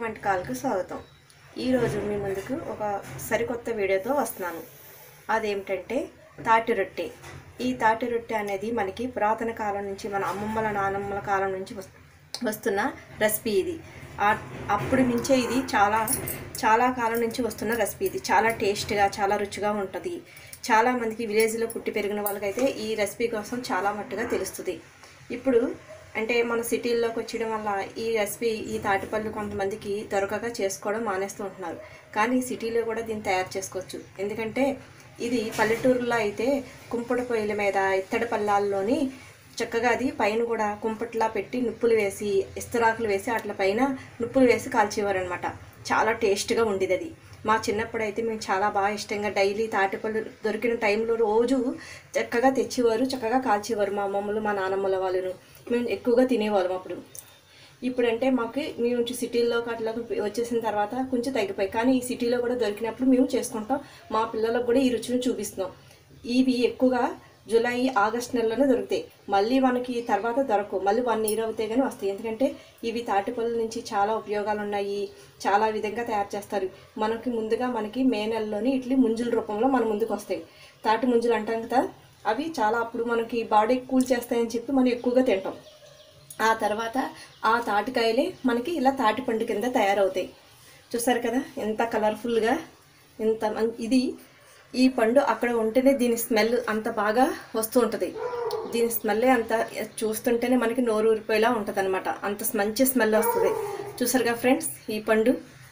వంటకాలకు స్వాగతం ఈరోజు మీ ముందుకు ఒక సరికొత్త వీడియోతో వస్తున్నాను అదేమిటంటే తాటి రొట్టె ఈ తాటి రొట్టె అనేది మనకి పురాతన కాలం నుంచి మన అమ్మమ్మల నానమ్మల కాలం నుంచి వస్- వస్తున్న రెసిపీ ఇది ఆ- అప్పటి నుంచే ఇది చాలా చాలా కాలం నుంచి వస్తున్న రెసిపీ ఇది చాలా టేస్ట్గా చాలా రుచిగా ఉంటుంది చాలా మందికి విలేజ్లో పుట్టి పెరిగిన వాళ్ళకైతే ఈ రెసిపీ కోసం చాలా మట్టుగా తెలుస్తుంది ఇప్పుడు అంటే మన సిటీల్లోకి వచ్చడం వల్ల ఈ రెసిపీ ఈ తాటిపళ్ళు కొంతమందికి దొరకక చేసుకోవడం మానేస్తూ ఉంటున్నారు కానీ సిటీలో కూడా దీన్ని తయారు చేసుకోవచ్చు ఎందుకంటే ఇది పల్లెటూరులో అయితే కుంపడి పొయ్యిల మీద ఇత్తడి పల్లాల్లోని చక్కగా అది పైన కూడా కుంపట్లా పెట్టి నుప్పులు వేసి ఇస్తరాకులు వేసి అట్ల పైన నుప్పులు వేసి కాల్చేవారు అనమాట చాలా టేస్ట్గా ఉండేది అది మా చిన్నప్పుడు అయితే మేము చాలా బాగా ఇష్టంగా డైలీ తాటిపళ్ళు దొరికిన టైంలో రోజు చక్కగా తెచ్చేవారు చక్కగా కాల్చేవారు మా అమ్మమ్మలు మా నానమ్మల వాళ్ళను మేము ఎక్కువగా తినేవాళ్ళం అప్పుడు ఇప్పుడంటే మాకు మేము సిటీల్లోకి అట్లా వచ్చేసిన తర్వాత కొంచెం తగ్గిపోయి కానీ ఈ సిటీలో కూడా దొరికినప్పుడు మేము చేసుకుంటాం మా పిల్లలకు కూడా ఈ రుచిని చూపిస్తున్నాం ఇవి ఎక్కువగా జూలై ఆగస్ట్ నెలలోనే దొరుకుతాయి మళ్ళీ మనకి తర్వాత దొరకవు మళ్ళీ వన్ ఇయర్ అవుతే కానీ వస్తాయి ఎందుకంటే ఇవి తాటిపళ్ళ నుంచి చాలా ఉపయోగాలు ఉన్నాయి చాలా విధంగా తయారు చేస్తారు మనకి ముందుగా మనకి మే నెలలోని ఇట్లీ ముంజుల రూపంలో మన ముందుకు వస్తాయి తాటి ముంజులు అంటాం కదా అవి చాలా అప్పుడు మనకి బాడీ కూల్ చేస్తాయని చెప్పి మనం ఎక్కువగా తింటాం ఆ తర్వాత ఆ తాటికాయలే మనకి ఇలా తాటి పండు కింద తయారవుతాయి చూసారు కదా ఎంత కలర్ఫుల్గా ఎంత మం- ఇది ఈ పండు అక్కడ ఉంటేనే దీని స్మెల్ అంత బాగా వస్తూ ఉంటుంది దీని స్మెల్లే అంత చూస్తుంటేనే మనకి నోరు ఊరిపోయేలా ఉంటుంది అనమాట అంత మంచి స్మెల్ వస్తుంది చూసారుగా ఫ్రెండ్స్ ఈ పండు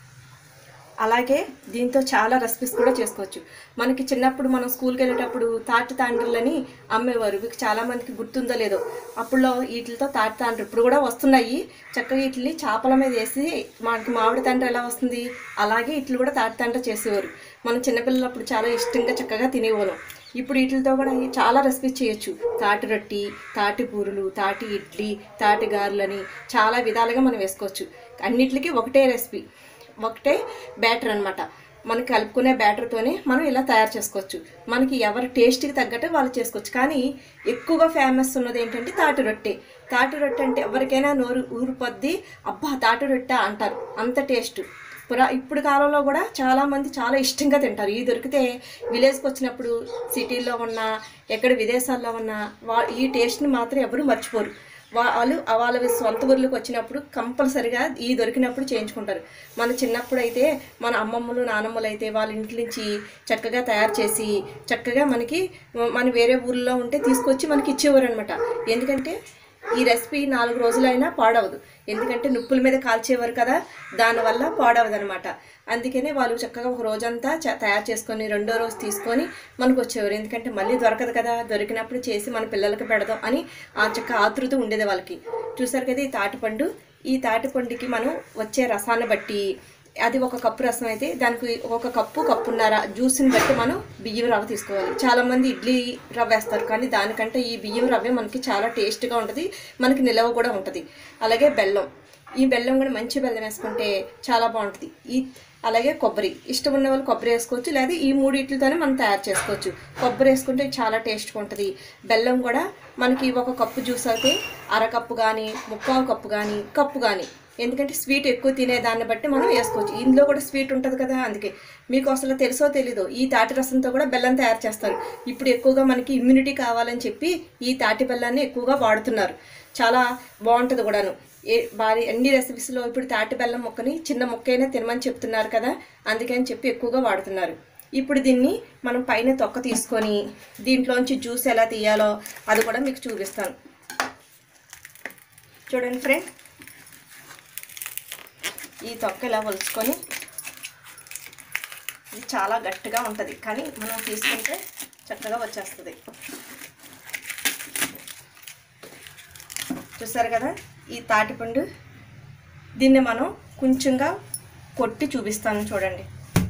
అలాగే దీంతో చాలా రెసిపీస్ కూడా చేసుకోవచ్చు మనకి చిన్నప్పుడు మనం స్కూల్కి వెళ్ళేటప్పుడు తాటి తాండ్రులని అమ్మేవారు మీకు చాలా మందికి గుర్తుందో లేదో అప్పుడులో వీటితో తాటి తాండ్రు ఇప్పుడు కూడా వస్తున్నాయి చక్కగా వీటిని చేపల మీద వేసి మనకి మామిడి తండ్రి ఎలా వస్తుంది అలాగే ఇట్లు కూడా తాటి తండ్రి చేసేవారు మనం చిన్నపిల్లలు అప్పుడు చాలా ఇష్టంగా చక్కగా తినేవాళ్ళం ఇప్పుడు వీటితో కూడా చాలా రెసిపీస్ చేయొచ్చు తాటి రొట్టి తాటి బూరులు తాటి ఇడ్లీ తాటి గారెలని చాలా విధాలుగా మనం వేసుకోవచ్చు అన్నిటికీ ఒకటే రెసిపీ ఒకటే బ్యాటర్ అనమాట మనకి కలుపుకునే బ్యాటర్తోనే మనం ఇలా తయారు చేసుకోవచ్చు మనకి ఎవరి టేస్ట్కి తగ్గట్టు వాళ్ళు చేసుకోవచ్చు కానీ ఎక్కువగా ఫేమస్ ఉన్నది ఏంటంటే తాటి రొట్టె తాటి రొట్టె అంటే ఎవరికైనా నోరు ఊరిపోద్ది అబ్బా తాటి రొట్టె అంటారు అంత టేస్ట్ పురా ఇప్పుడు కాలంలో కూడా చాలా మంది చాలా ఇష్టంగా తింటారు ఇవి దొరికితే విలేజ్కి వచ్చినప్పుడు సిటీల్లో ఉన్న ఎక్కడ విదేశాల్లో ఉన్న వా ఈ టేస్ట్ని మాత్రం ఎవరు మర్చిపోరు వాళ్ళు వాళ్ళ సొంత ఊర్లకు వచ్చినప్పుడు కంపల్సరిగా ఈ దొరికినప్పుడు చేయించుకుంటారు మన చిన్నప్పుడు అయితే మన అమ్మమ్మలు నానమ్మలు అయితే వాళ్ళ ఇంటి నుంచి చక్కగా తయారు చేసి చక్కగా మనకి మన వేరే ఊర్లో ఉంటే తీసుకొచ్చి మనకి ఇచ్చేవారు అనమాట ఎందుకంటే ఈ రెసిపీ నాలుగు రోజులైనా పాడవదు ఎందుకంటే నుప్పుల మీద కాల్చేవారు కదా దానివల్ల పాడవదు అనమాట అందుకనే వాళ్ళు చక్కగా ఒక రోజంతా చ- తయారు చేసుకొని రెండో రోజు తీసుకొని మనకు వచ్చేవారు ఎందుకంటే మళ్ళీ దొరకదు కదా దొరికినప్పుడు చేసి మన పిల్లలకి పెడదాం అని ఆ చక్క ఆతృత ఉండేది వాళ్ళకి చూసారు కదా ఈ తాటిపండు ఈ తాటిపండుకి మనం వచ్చే రసాన్ని బట్టి అది ఒక కప్పు రసం అయితే దానికి ఒక కప్పు కప్పున్నర జ్యూస్ని బట్టి మనం బియ్యం రవ్వ తీసుకోవాలి చాలా మంది ఇడ్లీ రవ్వ వేస్తారు కానీ దానికంటే ఈ బియ్యం రవ్వే మనకి చాలా టేస్ట్గా ఉంటుంది మనకి నిలవ కూడా ఉంటుంది అలాగే బెల్లం ఈ బెల్లం కూడా మంచి బెల్లం వేసుకుంటే చాలా బాగుంటుంది ఈ అలాగే కొబ్బరి ఇష్టం ఉన్న వాళ్ళు కొబ్బరి వేసుకోవచ్చు లేదా ఈ మూడిట్లతోనే మనం తయారు చేసుకోవచ్చు కొబ్బరి వేసుకుంటే చాలా టేస్ట్గా ఉంటుంది బెల్లం కూడా మనకి ఒక కప్పు జ్యూస్ అయితే అరకప్పు కానీ ముక్కావు కప్పు కానీ కప్పు కానీ ఎందుకంటే స్వీట్ ఎక్కువ తినే దాన్ని బట్టి మనం వేసుకోవచ్చు ఇందులో కూడా స్వీట్ ఉంటుంది కదా అందుకే మీకు అసలు తెలుసో తెలీదో ఈ తాటి రసంతో కూడా బెల్లం తయారు చేస్తారు ఇప్పుడు ఎక్కువగా మనకి ఇమ్యూనిటీ కావాలని చెప్పి ఈ తాటి బెల్లాన్ని ఎక్కువగా వాడుతున్నారు చాలా బాగుంటుంది కూడాను ఏ భారీ అన్ని రెసిపీస్లో ఇప్పుడు తాటి బెల్లం ముక్కని చిన్న ముక్కైనా తినమని చెప్తున్నారు కదా అందుకని చెప్పి ఎక్కువగా వాడుతున్నారు ఇప్పుడు దీన్ని మనం పైన తొక్క తీసుకొని దీంట్లోంచి జ్యూస్ ఎలా తీయాలో అది కూడా మీకు చూపిస్తాను చూడండి ఫ్రెండ్ ఈ తొక్క ఇలా ఒలుచుకొని ఇది చాలా గట్టిగా ఉంటుంది కానీ మనం తీసుకుంటే చక్కగా వచ్చేస్తుంది చూసారు కదా ఈ తాటిపండు దీన్ని మనం కొంచెంగా కొట్టి చూపిస్తాను చూడండి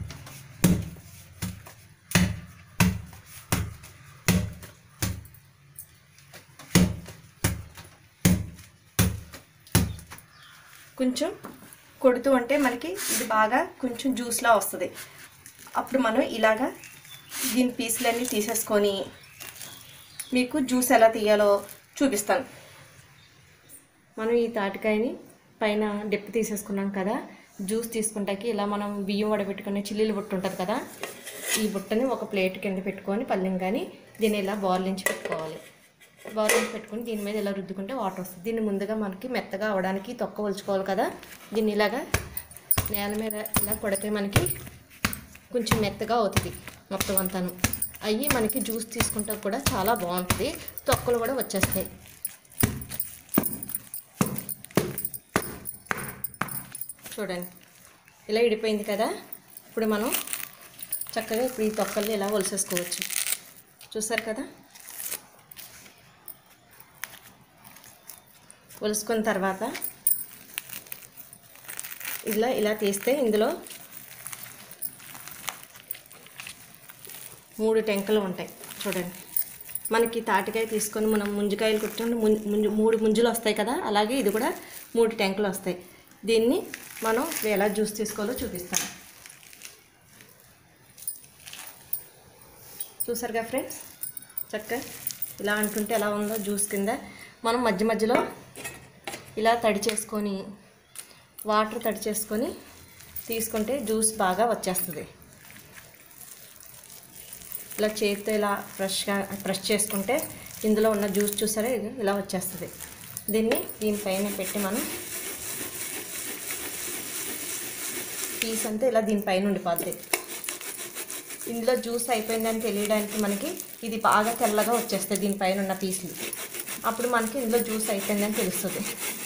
కొంచెం కొడుతూ ఉంటే మనకి ఇది బాగా కొంచెం జ్యూస్లా వస్తుంది అప్పుడు మనం ఇలాగా దీని పీసులన్నీ తీసేసుకొని మీకు జ్యూస్ ఎలా తీయాలో చూపిస్తాను మనం ఈ తాటికాయని పైన డిప్ తీసేసుకున్నాం కదా జ్యూస్ తీసుకుంటాకి ఇలా మనం బియ్యం వడబెట్టుకునే చిల్లీలు బుట్ట ఉంటుంది కదా ఈ బుట్టని ఒక ప్లేట్ కింద పెట్టుకొని పల్లెం కానీ దీన్ని ఇలా బార్లించి పెట్టుకోవాలి బార్లించి పెట్టుకొని దీని మీద ఇలా రుద్దుకుంటే వాటర్ వస్తుంది దీన్ని ముందుగా మనకి మెత్తగా అవడానికి తొక్క ఒలుచుకోవాలి కదా దీన్ని ఇలాగా నేల మీద ఇలా కొడితే మనకి కొంచెం మెత్తగా అవుతుంది మొత్తం అంతాను అవి మనకి జ్యూస్ తీసుకుంటే కూడా చాలా బాగుంటుంది తొక్కలు కూడా వచ్చేస్తాయి చూడండి ఇలా ఇడిపోయింది కదా ఇప్పుడు మనం చక్కగా ఇప్పుడు ఈ తొక్కల్ని ఇలా ఒలిసేసుకోవచ్చు చూసారు కదా ఒలుసుకున్న తర్వాత ఇలా ఇలా తీస్తే ఇందులో మూడు టెంకలు ఉంటాయి చూడండి మనకి తాటికాయ తీసుకొని మనం ముంజికాయలు కుట్టుకుంటే ముంజు మూడు ముంజులు వస్తాయి కదా అలాగే ఇది కూడా మూడు టెంకలు వస్తాయి దీన్ని మనం ఎలా జ్యూస్ తీసుకోవాలో చూపిస్తాను చూసారుగా ఫ్రెండ్స్ చక్కగా ఇలా అంటుంటే ఎలా ఉందో జ్యూస్ కింద మనం మధ్య మధ్యలో ఇలా తడి చేసుకొని వాటర్ తడి చేసుకొని తీసుకుంటే జ్యూస్ బాగా వచ్చేస్తుంది ఇలా చేతితో ఇలా ఫ్రెష్గా ప్రెస్ చేసుకుంటే ఇందులో ఉన్న జ్యూస్ చూసారా ఇది ఇలా వచ్చేస్తుంది దీన్ని దీనిపైన పెట్టి మనం పీస్ అంతా ఇలా దీనిపైన ఉండిపోద్ది ఇందులో జ్యూస్ అయిపోయిందని తెలియడానికి మనకి ఇది బాగా తెల్లగా వచ్చేస్తుంది దీనిపైన ఉన్న పీసులు అప్పుడు మనకి ఇందులో జ్యూస్ అయిపోయిందని తెలుస్తుంది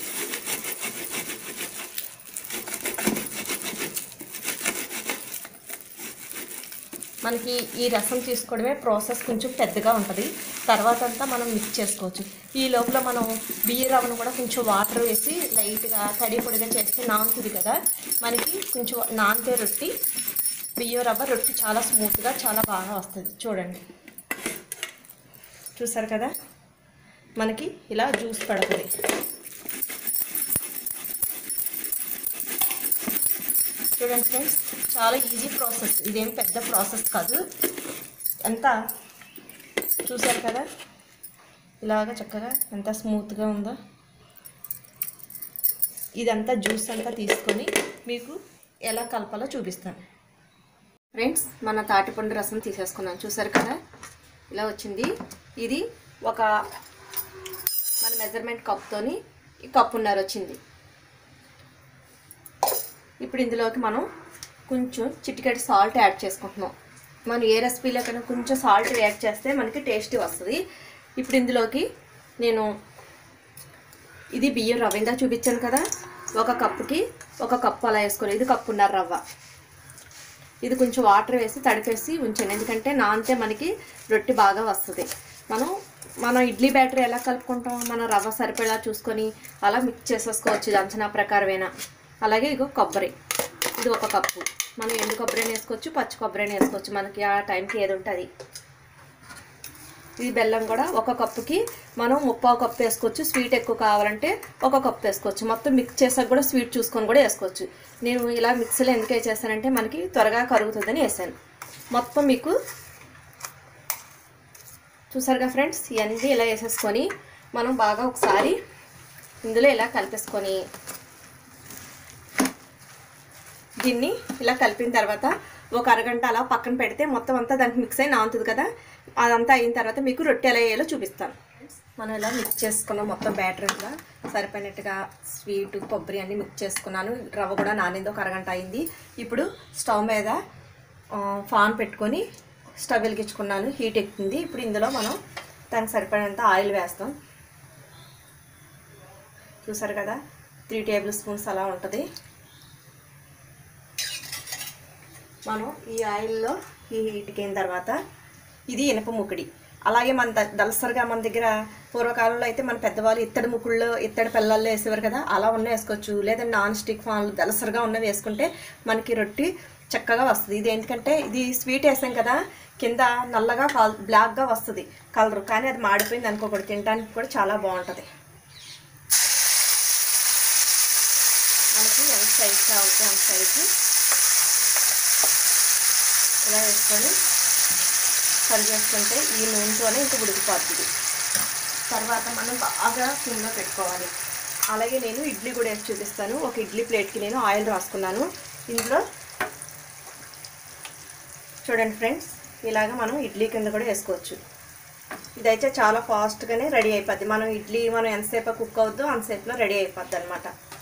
మనకి ఈ రసం తీసుకోవడమే ప్రాసెస్ కొంచెం పెద్దగా ఉంటుంది తర్వాత అంతా మనం మిక్స్ చేసుకోవచ్చు ఈ లోపల మనం బియ్య రవ్వను కూడా కొంచెం వాటర్ వేసి లైట్గా తడి పొడిగా చేస్తే నానుతుంది కదా మనకి కొంచెం నానితే రొట్టి బియ్యం రవ్వ రొట్టి చాలా స్మూత్గా చాలా బాగా వస్తుంది చూడండి చూసారు కదా మనకి ఇలా జ్యూస్ పడుతుంది చూడండి ఫ్రెండ్స్ చాలా ఈజీ ప్రాసెస్ ఇదేం పెద్ద ప్రాసెస్ కాదు ఎంత చూసారు కదా ఇలాగ చక్కగా ఎంత స్మూత్గా ఉందో ఇదంతా జ్యూస్ అంతా తీసుకొని మీకు ఎలా కలపాలో చూపిస్తాను ఫ్రెండ్స్ మన తాటిపండు రసం తీసేసుకున్నాను చూసారు కదా ఇలా వచ్చింది ఇది ఒక మన మెజర్మెంట్ కప్తోని ఈ కప్పున్నర వచ్చింది ఇప్పుడు ఇందులోకి మనం కొంచెం చిటికెట్ సాల్ట్ యాడ్ చేసుకుంటున్నాం మనం ఏ రెసిపీలో కన్నా కొంచెం సాల్ట్ యాడ్ చేస్తే మనకి టేస్టీ వస్తుంది ఇప్పుడు ఇందులోకి నేను ఇది బియ్యం రవ్వ ఇందా చూపించాను కదా ఒక కప్పుకి ఒక కప్పు అలా వేసుకోవాలి ఇది కప్పున్నర రవ్వ ఇది కొంచెం వాటర్ వేసి తడిపేసి ఉంచాను ఎందుకంటే నానితే మనకి రొట్టె బాగా వస్తుంది మనం మనం ఇడ్లీ బ్యాటర్ ఎలా కలుపుకుంటాం మన రవ్వ సరిపడా చూసుకొని అలా మిక్స్ చేసేసుకోవచ్చు ఇది అంచనా ప్రకారమేనా అలాగే ఇగో కొబ్బరి ఇది ఒక కప్పు మనం ఎండు కొబ్బరి అయినా వేసుకోవచ్చు పచ్చి కొబ్బరి అయినా వేసుకోవచ్చు మనకి ఆ టైంకి ఏది ఉంటుంది ఇది బెల్లం కూడా ఒక కప్పుకి మనం ముప్పావు కప్పు వేసుకోవచ్చు స్వీట్ ఎక్కువ కావాలంటే ఒక కప్పు వేసుకోవచ్చు మొత్తం మిక్స్ చేసాక కూడా స్వీట్ చూసుకొని కూడా వేసుకోవచ్చు నేను ఇలా మిక్సీలో ఎందుకు వేసేసానంటే మనకి త్వరగా కరుగుతుందని వేసాను మొత్తం మీకు చూసారుగా ఫ్రెండ్స్ ఇవన్నీ ఇలా వేసేసుకొని మనం బాగా ఒకసారి ఇందులో ఇలా కలిపేసుకొని దీన్ని ఇలా కలిపిన తర్వాత ఒక అరగంట అలా పక్కన పెడితే మొత్తం అంతా దానికి మిక్స్ అయి నానుతుంది కదా అదంతా అయిన తర్వాత మీకు రొట్టె ఎలా వేయాలో చూపిస్తాను మనం ఇలా మిక్స్ చేసుకున్నాం మొత్తం బ్యాటర్ అంతా సరిపోయినట్టుగా స్వీట్ కొబ్బరి అన్నీ మిక్స్ చేసుకున్నాను రవ్వ కూడా నానింది ఒక అరగంట అయింది ఇప్పుడు స్టవ్ మీద ఆ, ఫాన్ పెట్టుకొని స్టవ్ వెలిగించుకున్నాను హీట్ ఎక్కుతుంది ఇప్పుడు ఇందులో మనం దానికి సరిపడినంత ఆయిల్ వేస్తాం చూసారు కదా త్రీ టేబుల్ స్పూన్స్ అలా ఉంటుంది మనం ఈ ఆయిల్లో ఈ హీట్కి అయిన తర్వాత ఇది ఇనప ముకుడి అలాగే మన ద- దలసరిగా మన దగ్గర పూర్వకాలంలో అయితే మన పెద్దవాళ్ళు ఇత్తడి ముకుళ్ళు ఇత్తడి పిల్లల్లో వేసేవారు కదా అలా ఉన్న వేసుకోవచ్చు లేదా నాన్ స్టిక్ ఫాన్లు దలసరిగా ఉన్నవి వేసుకుంటే మనకి రొట్టి చక్కగా వస్తుంది ఇది ఎందుకంటే ఇది స్వీట్ వేసాం కదా కింద నల్లగా కాల్ బ్లాక్గా వస్తుంది కలరు కానీ అది మాడిపోయింది అనుకోకూడదు తినడానికి కూడా చాలా బాగుంటుంది మనకి ఎంత సైజ్ కావాలి అంత సైజు ఇలా వేసుకొని సరి చేసుకుంటే ఈ నూనెతోనే ఇంక ఉడికిపోతుంది తర్వాత మనం బాగా సిమ్లో పెట్టుకోవాలి అలాగే నేను ఇడ్లీ కూడా వేసి చూపిస్తాను ఒక ఇడ్లీ ప్లేట్కి నేను ఆయిల్ రాసుకున్నాను ఇందులో చూడండి ఫ్రెండ్స్ ఇలాగ మనం ఇడ్లీ కింద కూడా వేసుకోవచ్చు ఇదైతే చాలా ఫాస్ట్గానే రెడీ అయిపోద్ది మనం ఇడ్లీ మనం ఎంతసేపు కుక్ అవుద్దో అంతసేపులో రెడీ అయిపోద్ది అనమాట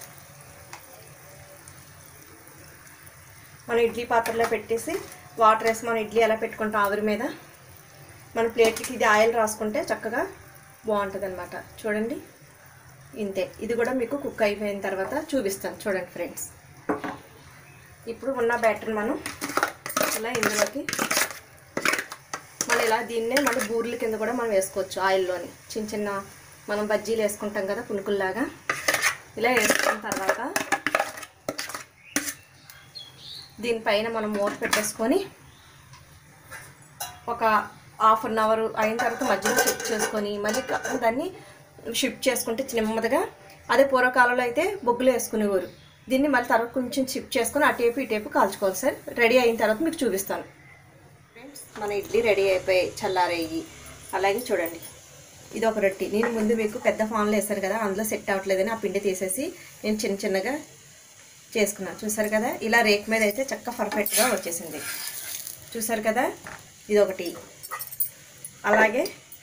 మనం ఇడ్లీ పాత్రలో పెట్టేసి వాటర్ వేసి మనం ఇడ్లీ ఎలా పెట్టుకుంటాం ఆవిరి మీద మన ప్లేట్కి ఇది ఆయిల్ రాసుకుంటే చక్కగా బాగుంటుంది అనమాట చూడండి ఇంతే ఇది కూడా మీకు కుక్ అయిపోయిన తర్వాత చూపిస్తాను చూడండి ఫ్రెండ్స్ ఇప్పుడు ఉన్న బ్యాటర్ మనం ఇలా ఇందులోకి మళ్ళీ ఇలా దీన్నే మళ్ళీ బూర్ల కింద కూడా మనం వేసుకోవచ్చు ఆయిల్లోని చిన్న చిన్న మనం బజ్జీలు వేసుకుంటాం కదా పునుకుల్లాగా ఇలా వేసుకున్న తర్వాత దీనిపైన మనం మూత పెట్టేసుకొని ఒక హాఫ్ అన్ అవర్ అయిన తర్వాత మధ్యలో షిఫ్ట్ చేసుకొని మళ్ళీ క- దాన్ని షిఫ్ట్ చేసుకుంటే నెమ్మదిగా అదే పూర్వకాలంలో అయితే బొగ్గులు వేసుకునేవారు దీన్ని మళ్ళీ తర్వాత కొంచెం షిఫ్ట్ చేసుకొని అటేపు ఇటేపు కాల్చుకోవాలి సార్ రెడీ అయిన తర్వాత మీకు చూపిస్తాను ఫ్రెండ్స్ మన ఇడ్లీ రెడీ అయిపోయి చల్లారేయి అలాగే చూడండి ఇది ఒక రొట్టి నేను ముందు మీకు పెద్ద ఫాన్లో వేసాను కదా అందులో సెట్ అవ్వట్లేదని ఆ పిండి తీసేసి నేను చిన్న చిన్నగా చేసుకున్నాను చూసారు కదా ఇలా రేక్ మీద అయితే చక్క పర్ఫెక్ట్గా వచ్చేసింది చూసారు కదా ఇది ఒకటి అలాగే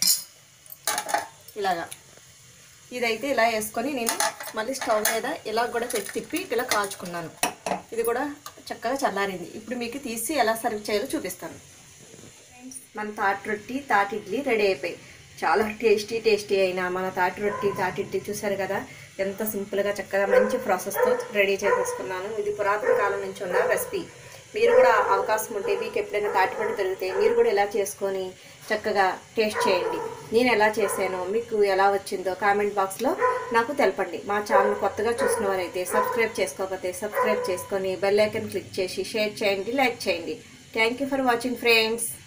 ఇలాగా ఇదైతే ఇలా వేసుకొని నేను మళ్ళీ స్టవ్ మీద ఇలా కూడా పెట్టి తిప్పి ఇలా కాల్చుకున్నాను ఇది కూడా చక్కగా చల్లారింది ఇప్పుడు మీకు తీసి ఎలా సర్వ్ చేయాలో చూపిస్తాను ఫ్రెండ్స్ మన తాటి రొట్టి తాటి ఇడ్లీ రెడీ అయిపోయి చాలా టేస్టీ టేస్టీ అయిన మన తాటి రొట్టి తాటి ఇడ్లీ చూసారు కదా ఎంత సింపుల్గా చక్కగా మంచి ప్రాసెస్తో రెడీ చేసేసుకున్నాను ఇది పురాతన కాలం నుంచి ఉన్న రెసిపీ మీరు కూడా అవకాశం ఉంటే మీకు ఎప్పుడైనా తాటి రొట్టి దొరికితే మీరు కూడా ఎలా చేసుకొని చక్కగా టేస్ట్ చేయండి నేను ఎలా చేశానో మీకు ఎలా వచ్చిందో కామెంట్ బాక్స్లో నాకు తెలపండి మా ఛానల్ కొత్తగా చూసిన వారైతే సబ్స్క్రైబ్ చేసుకోకపోతే సబ్స్క్రైబ్ చేసుకొని బెల్ ఐకన్ క్లిక్ చేసి షేర్ చేయండి లైక్ చేయండి thank you for watching friends